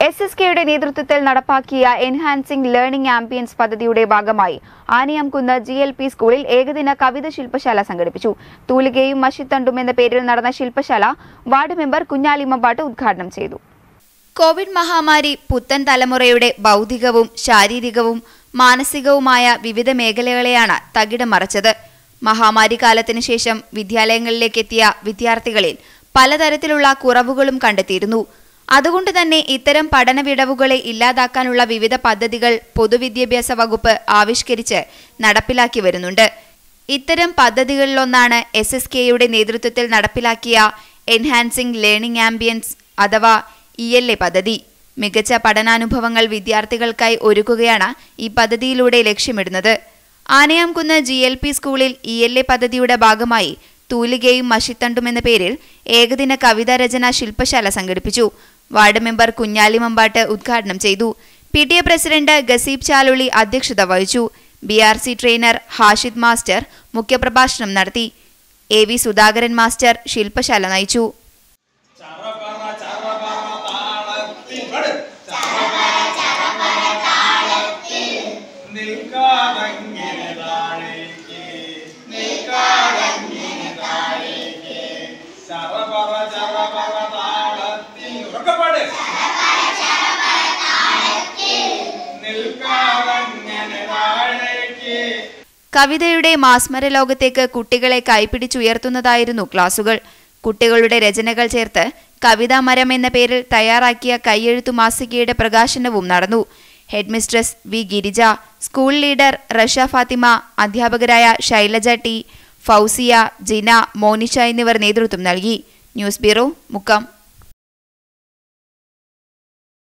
S S കെയുടെ നേതൃത്വത്തിൽ നടപ്പാക്കിയ എൻഹാൻസിംഗ് ലേണിംഗ് ആംബിയൻസ് പദ്ധതിയുടെ ഭാഗമായി ആനയാംകുന്ന് ജി എൽ പി സ്കൂളിൽ ഏകദിന കവിത ശില്പശാല സംഘടിപ്പിച്ചു തൂലികയും മഷിത്തണ്ടും എന്ന പേരിൽ നടന്ന ശില്പശാല വാർഡ് മെമ്പർ കുഞ്ഞാലിമ്മപ്പാട്ട് ഉദ്ഘാടനം ചെയ്തു കോവിഡ് മഹാമാരി പുത്തൻ തലമുറയുടെ ബൗദ്ധികവും ശാരീരികവും മാനസികവുമായ വിവിധ മേഖലകളെയാണ് തകിടം മറച്ചത് മഹാമാരി കാലത്തിന് ശേഷം വിദ്യാലയങ്ങളിലേക്ക് എത്തിയ വിദ്യാർത്ഥികളിൽ പലതരത്തിലുള്ള കുറവുകളും കണ്ടെത്തിയിരുന്നു അതുകൊണ്ട് തന്നെ ഇത്തരം പഠന വിടവുകളെ ഇല്ലാതാക്കാനുള്ള വിവിധ പദ്ധതികൾ പൊതുവിദ്യാഭ്യാസ വകുപ്പ് ആവിഷ്കരിച്ച് നടപ്പിലാക്കി വരുന്നുണ്ട് ഇത്തരം പദ്ധതികളിലൊന്നാണ് എസ് എസ് കെയുടെ നേതൃത്വത്തിൽ നടപ്പിലാക്കിയ എൻഹാൻസിംഗ് ലേണിംഗ് ആംബിയൻസ് അഥവാ ഇ എൽ എ പദ്ധതി മികച്ച പഠനാനുഭവങ്ങൾ വിദ്യാർത്ഥികൾക്കായി ഒരുക്കുകയാണ് ഈ പദ്ധതിയിലൂടെ ലക്ഷ്യമിടുന്നത് ആനയാംകുന്ന് ജി എൽ പി സ്കൂളിൽ ഇ എൽ എ പദ്ധതിയുടെ ഭാഗമായി തൂലികയും മഷിത്തണ്ടും എന്ന പേരിൽ ഏകദിന കവിതാ രചന ശില്പശാല സംഘടിപ്പിച്ചു വാർഡ് മെമ്പർ കുഞ്ഞാലി മമ്പാട്ട് ഉദ്ഘാടനം ചെയ്തു P T A president Gaseeb Chaluli അധ്യക്ഷത വഹിച്ചു B R C trainer Hashid master മുഖ്യപ്രഭാഷണം നടത്തി എ വി സുധാകരൻ മാസ്റ്റർ ശില്പശാല നയിച്ചു ചറപറ ചറപറ താളത്തിൽ നിൽക്കാതങ്ങനെ താഴേക്ക് നിൽക്കാതങ്ങനെ താഴേക്ക് ചറപറ ചറപറ താളത്തിൽ ഉറക്കപ്പാട് നിൽക്കാതങ്ങനെ താഴേക്ക് കവിതയുടെ മാസ്മര ലോകത്തേക്ക് കുട്ടികളെ കൈപിടിച്ചുയർത്തുന്നതായിരുന്നു ക്ലാസുകൾ കുട്ടികളുടെ രചനകൾ ചേർത്ത് കവിതാ മരം എന്ന പേരിൽ തയ്യാറാക്കിയ കയ്യെഴുത്തു മാസികയുടെ പ്രകാശനവും നടന്നു headmistress V Girija school leader Rasha Fathima അധ്യാപകരായ ശൈലജ ടി ഫൗസിയ ജിന മോനിഷ എന്നിവർ നേതൃത്വം നൽകി ന്യൂസ് ബ്യൂറോ മുക്കം